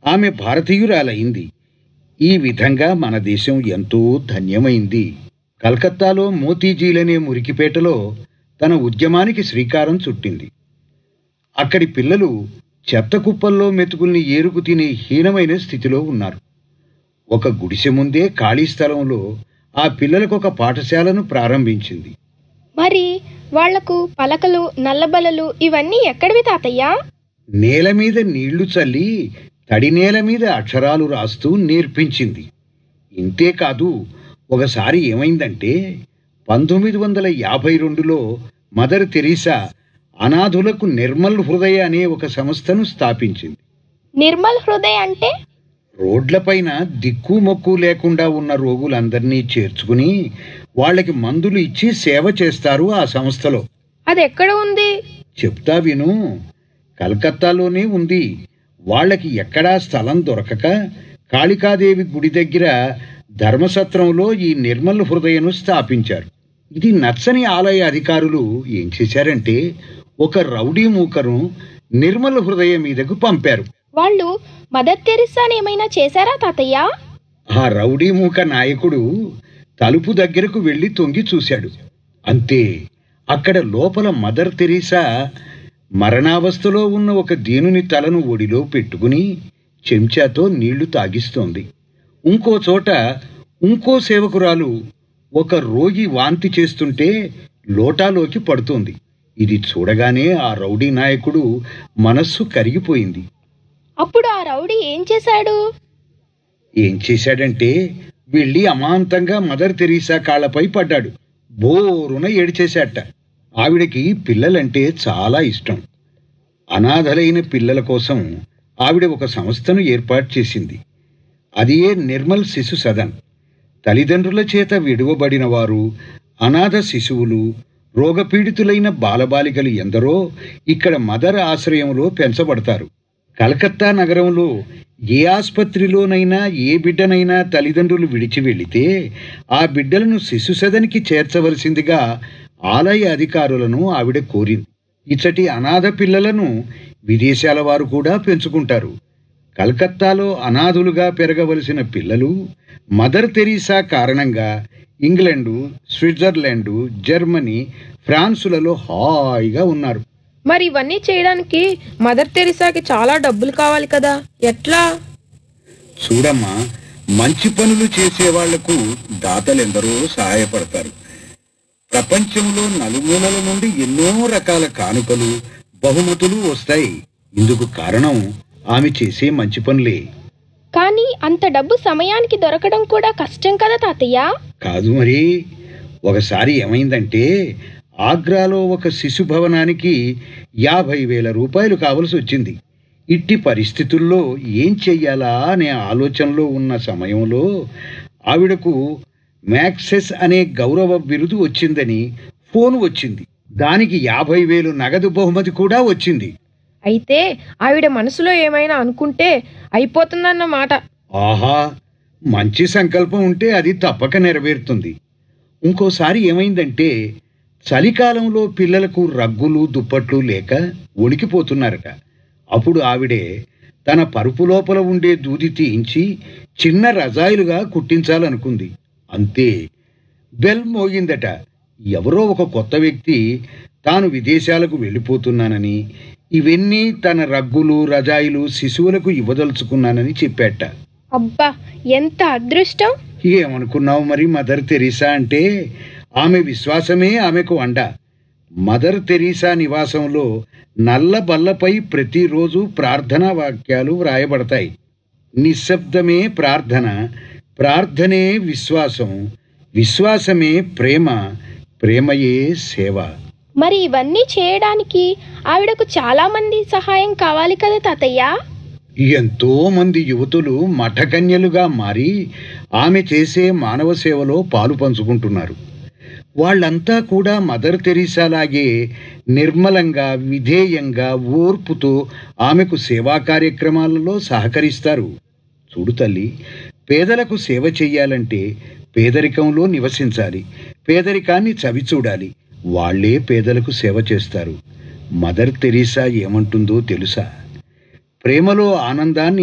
ఆమె భారతీయురాలైంది ఈ విధంగా మన దేశం ఎంతో ధన్యమైంది కలకత్తాలో మోతీజీలనే మురికిపేటలో తన ఉద్యమానికి శ్రీకారం చుట్టింది అక్కడి పిల్లలు చెత్త కుప్పల్లో మెతుకుల్ని ఏరుకు తినే హీనమైన స్థితిలో ఉన్నారు ఒక గుడిసె ముందే ఖాళీ స్థలంలో ఆ పిల్లలకు ఒక పాఠశాలను ప్రారంభించింది మరి వాళ్లకు పలకలు నల్లబలలు ఇవన్నీ ఎక్కడివి తాతయ్య నేల మీద నీళ్లు చల్లి తడి నేల మీద అక్షరాలు రాస్తూ నేర్పించింది ఇంతేకాదు ఒకసారి ఏమైందంటే పంతొమ్మిది వందల యాభై రెండులో మదర్ తెరీసా అనాథులకు నిర్మల్ హృదయ అనే ఒక సంస్థను స్థాపించింది నిర్మల్ హృదయ్ అంటే రోడ్లపైన దిక్కు మొక్కు లేకుండా ఉన్న రోగులందరినీ చేర్చుకుని వాళ్ళకి మందులు ఇచ్చి సేవ చేస్తారు ఆ సంస్థలో అది ఎక్కడ ఉంది చెప్తా విను కలకత్తాలోనే ఉంది వాళ్ళకి ఎక్కడా స్థలం దొరకక కాళికాదేవి గుడి దగ్గర ధర్మసత్రంలో ఈ నిర్మల్ హృదయను స్థాపించారు ఇది నచ్చని ఆలయ అధికారులు ఏం చేశారంటే ఒక రౌడీ మూకను నిర్మల్ హృదయ మీదకు పంపారు వాళ్ళు మదర్ తెరిసాని ఏమైనా చేశారా తాతయ్య ఆ రౌడీ మూక నాయకుడు తలుపు దగ్గరకు వెళ్లి తొంగి చూశాడు అంతే అక్కడ లోపల మదర్ తెరీసా మరణావస్థలో ఉన్న ఒక దీనుని తలను ఒడిలో పెట్టుకుని చెంచాతో నీళ్లు తాగిస్తోంది ఇంకో చోట ఇంకో సేవకురాలు ఒక రోగి వాంతి చేస్తుంటే లోటాలోకి పడుతోంది ఇది చూడగానే ఆ రౌడీ నాయకుడు మనస్సు కరిగిపోయింది అప్పుడు ఆ రౌడీ ఏం చేశాడు ఏం చేశాడంటే వెళ్ళి అమాంతంగా మదర్ తెరీసా కాళ్ళపై పడ్డాడు బోరున ఏడిచేశాట ఆవిడకి పిల్లలంటే చాలా ఇష్టం అనాథలైన పిల్లల కోసం ఆవిడ ఒక సంస్థను ఏర్పాటు చేసింది అది ఏ నిర్మల్ శిశు సదన్ తల్లిదండ్రుల చేత విడువబడిన వారు అనాథ శిశువులు రోగపీడితులైన బాలబాలికలు ఎందరో ఇక్కడ మదర్ ఆశ్రయంలో పెంచబడతారు కలకత్తా నగరంలో ఏ ఆసుపత్రిలోనైనా ఏ బిడ్డనైనా తల్లిదండ్రులు విడిచి వెళితే ఆ బిడ్డలను శిశు సదనికి చేర్చవలసిందిగా ఆలయ అధికారులను ఆవిడ కోరింది ఇచ్చటి అనాథ పిల్లలను విదేశాల వారు కూడా పెంచుకుంటారు కలకత్తాలో అనాథులుగా పెరగవలసిన పిల్లలు మదర్ తెరీసా కారణంగా ఇంగ్లండు స్విట్జర్లాండు జర్మనీ ఫ్రాన్సులలో హాయిగా ఉన్నారు మరి ఇవన్నీ చేయడానికి మదర్ తెరిసాకి చాలా డబ్బులు కావాలి కదా ఎట్లా చూడమ్మా మంచి పనులు చేసే వాళ్లకు దాతలెందరో సహాయపడతారు ప్రపంచంలో నలుమూలల నుండి ఎన్నో రకాల కానుకలు బహుమతులు వస్తాయి ఇందుకు కారణం ఆమె చేసే మంచి పనులే కానీ అంత డబ్బు సమయానికి దొరకడం కూడా కష్టం కదా తాతయ్య కాదు మరి ఒకసారి ఏమైందంటే ఆగ్రాలో ఒక శిశు భవనానికి యాభై వేల రూపాయలు కావలసి వచ్చింది ఇట్టి పరిస్థితుల్లో ఏం చెయ్యాలా అనే ఆలోచనలో ఉన్న సమయంలో ఆవిడకు మ్యాక్సెస్ అనే గౌరవ బిరుదు వచ్చిందని ఫోన్ వచ్చింది దానికి యాభై వేలు నగదు బహుమతి కూడా వచ్చింది అయితే ఆవిడ మనసులో ఏమైనా అనుకుంటే అయిపోతుందన్నమాట ఆహా మంచి సంకల్పం ఉంటే అది తప్పక నెరవేరుతుంది ఇంకోసారి ఏమైందంటే చలికాలంలో పిల్లలకు రగ్గులు దుప్పట్లు లేక వణికిపోతున్నారట అప్పుడు ఆవిడే తన పరుపు లోపల ఉండే దూది తీయించి చిన్న రజాయిలుగా కుట్టించాలనుకుంది అంతే బెల్ మోగిందట ఎవరో ఒక కొత్త వ్యక్తి తాను విదేశాలకు వెళ్ళిపోతున్నానని ఇవన్నీ తన రగ్గులు రజాయిలు శిశువులకు ఇవ్వదలుచుకున్నానని చెప్పాట అబ్బా ఎంత అదృష్టం ఏమనుకున్నావు మరి మదర్ తెరీసా అంటే ఆమె విశ్వాసమే ఆమెకు అండ మదర్ తెరీసా నివాసంలో నల్ల బల్లపై ప్రతిరోజు ప్రార్థనా వాక్యాలు వ్రాయబడతాయి నిశ్శబ్దమే ప్రార్థన ప్రార్థనే విశ్వాసం విశ్వాసమే ప్రేమ ప్రేమయే సేవ మరి ఇవన్నీ చేయడానికి ఆవిడకు చాలా మంది సహాయం కావాలి కదా తాతయ్య ఎంతో మంది యువతులు మఠకన్యలుగా మారి ఆమె చేసే మానవ సేవలో పాలు పంచుకుంటున్నారు వాళ్ళంతా కూడా మదర్ తెరీసాలాగే నిర్మలంగా విధేయంగా ఓర్పుతో ఆమెకు సేవా కార్యక్రమాలలో సహకరిస్తారు చూడు తల్లి పేదలకు సేవ చెయ్యాలంటే పేదరికంలో నివసించాలి పేదరికాన్ని చవిచూడాలి వాళ్ళే పేదలకు సేవ చేస్తారు మదర్ తెరీసా ఏమంటుందో తెలుసా ప్రేమలో ఆనందాన్ని